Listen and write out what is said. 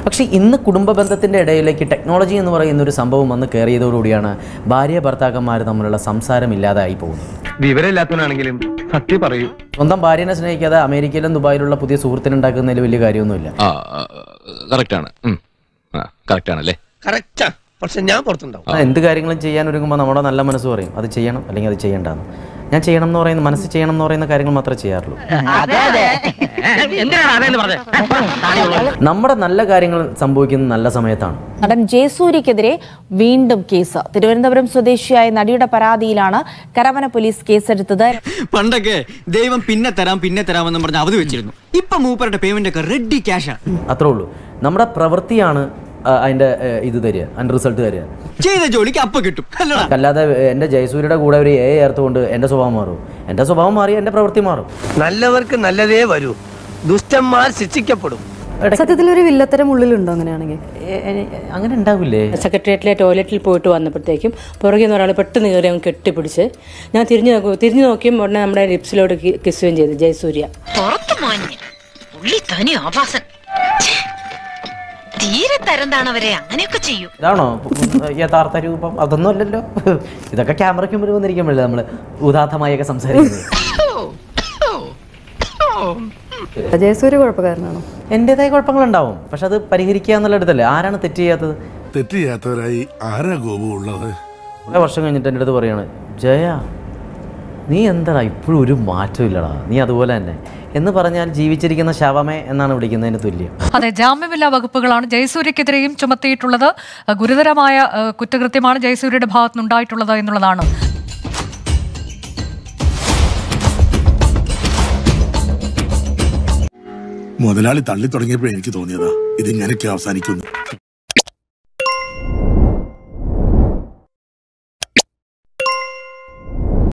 പക്ഷേ ഇന്ന് കുടുംബ ബന്ധത്തിൻ്റെ ഇടയിലേക്ക് ടെക്നോളജി എന്ന് പറയുന്ന ഒരു സംഭവം വന്ന് കയറിയതോടുകൂടിയാണ് ഭാര്യ ഭർത്താക്കന്മാർ തമ്മിലുള്ള സംസാരം ഇല്ലാതായി പോകുന്നത് വിവരമില്ലാത്തവനാണെങ്കിലും സത്യം പറയൂ സ്വന്തം ഭാര്യനെ സ്നേഹിക്കാതെ അമേരിക്കയിലും ദുബായിലുള്ള പുതിയ സുഹൃത്തിനുണ്ടാക്കുന്നതിൽ വലിയ കാര്യമൊന്നുമില്ല ആ കറക്റ്റാണ് കറക്റ്റാണ് അല്ലേ കറക്റ്റാ പക്ഷെ ഞാൻ പുറത്തുണ്ടാവും ആ, എന്ത് കാര്യങ്ങളും ചെയ്യാൻ ഒരുങ്ങുമ്പോൾ നമ്മുടെ നല്ല മനസ്സ് പറയും അത് ചെയ്യണം അല്ലെങ്കിൽ അത് ചെയ്യണ്ടെന്ന് ഞാൻ ചെയ്യണം എന്ന് പറയുന്ന മനസ്സ് ചെയ്യണം എന്ന് പറയുന്ന കാര്യങ്ങൾ മാത്രമേ ചെയ്യാറുള്ളൂ എന്തിനാണ് അതേന്ന് പറഞ്ഞത് നമ്മുടെ നല്ല കാര്യങ്ങൾ സംഭവിക്കുന്നത് നല്ല സമയത്താണ് നടൻ ജയസൂര്യക്കെതിരെ വീണ്ടും കേസ് തിരുവനന്തപുരം സ്വദേശിയായ നടിയുടെ പരാതിയിലാണ് കരമന പോലീസ് കേസെടുത്തത് പണ്ടൊക്കെ ദൈവം പിന്നെ തരാം പിന്നെ തരാമെന്ന് പറഞ്ഞ് അവധി വെച്ചിരുന്നു ഇപ്പൊ മൂപ്പരുടെ പേയ്മെന്റ് ഒക്കെ റെഡി ക്യാഷാ അത്രേ ഉള്ളൂ നമ്മുടെ പ്രവൃത്തിയാണ് ആ, അതിൻ്റെ ഏ, ഇത് തരിക അതിൻ്റെ റിസൾട്ട് തരിക ചെയ്ത ജോലിക്ക് അപ്പൊ കിട്ടും അല്ലടാ അല്ലാതെ എൻ്റെ ജയസൂര്യയുടെ കൂടെ ഒരു എ ചേർത്തുകൊണ്ട് എൻ്റെ സ്വഭാവം മാറും എൻ്റെ സ്വഭാവം മാറി എൻ്റെ പ്രവൃത്തി മാറും നല്ലവർക്ക് നല്ലതേ വരൂ ദുഷ്ടന്മാർ ശിക്ഷിക്കപ്പെടും സത്യത്തിൽ ഒരു വില്ലത്തരം ഉള്ളിലുണ്ടോ അങ്ങനെയാണെങ്കിൽ ഏ, ഏ, അങ്ങനെ ഉണ്ടാവില്ലേ സെക്രട്ടേറിയറ്റിലെ ടോയ്ലറ്റിൽ പോയിട്ട് വന്നപ്പോഴത്തേക്കും പുറകിൽ നിന്ന് ഒരാൾ പെട്ടെന്ന് കയറി അവൻ കെട്ടിപ്പിടിച്ച് ഞാൻ തിരിഞ്ഞു നോക്കും തിരിഞ്ഞു നോക്കിയും ഉടനെ നമ്മുടെ ലിപ്സിലോട്ട് കിസ്സുകയും ചെയ്തു ജയസൂര്യ പുറത്തു മാഞ്ഞ് ഉള്ളി തനി ആഭാസൻ ഛേ, തീരെ തരംതാണവരെ അങ്ങനെയൊക്കെ ചെയ്യൂ ഇതാണോ യഥാർത്ഥ രൂപം അതൊന്നും അല്ലല്ലോ ഇതൊക്കെ ക്യാമറയ്ക്ക് മുമ്പിൽ വന്നിരിക്കുമ്പോഴല്ലേ നമ്മൾ ഉദാത്തമായൊക്കെ സംസാരിക്കുന്നത് ജയസൂര്യ കുഴപ്പക്കാരനാണോ എൻ്റെതായ കുഴപ്പങ്ങളുണ്ടാവും പക്ഷെ അത് പരിഹരിക്കുക എന്നുള്ള അടുത്തല്ലേ ആരാണ് തെറ്റ് ചെയ്യാത്തത് തെറ്റ് ചെയ്യാത്തവരായി ആരാ ഗോപു ഉള്ളത് കുറേ വർഷം കഴിഞ്ഞിട്ട് എൻ്റെ അടുത്ത് പറയാണ് ജയ നീ എന്താടാ ഇപ്പോഴും ഒരു മാറ്റവും ഇല്ലടാ നീ അതുപോലെ തന്നെ എന്ന് പറഞ്ഞാൽ ജീവിച്ചിരിക്കുന്ന ശവമേ എന്നാണ് വിളിക്കുന്നതിന് തുല്യം അതെ ജാമ്യമില്ലാ വകുപ്പുകളാണ് ജയസൂര്യക്കെതിരെയും ചുമത്തിയിട്ടുള്ളത് അഹ് ഗുരുതരമായ അഹ് കുറ്റകൃത്യമാണ് ജയസൂര്യയുടെ ഭാഗത്തുനിന്നുണ്ടായിട്ടുള്ളത് എന്നുള്ളതാണ് മുതലാളി തള്ളി തുടങ്ങിയപ്പോഴേ എനിക്ക് തോന്നിയതാ ഇതിങ്ങനെയൊക്കെ അവസാനിക്കുന്നു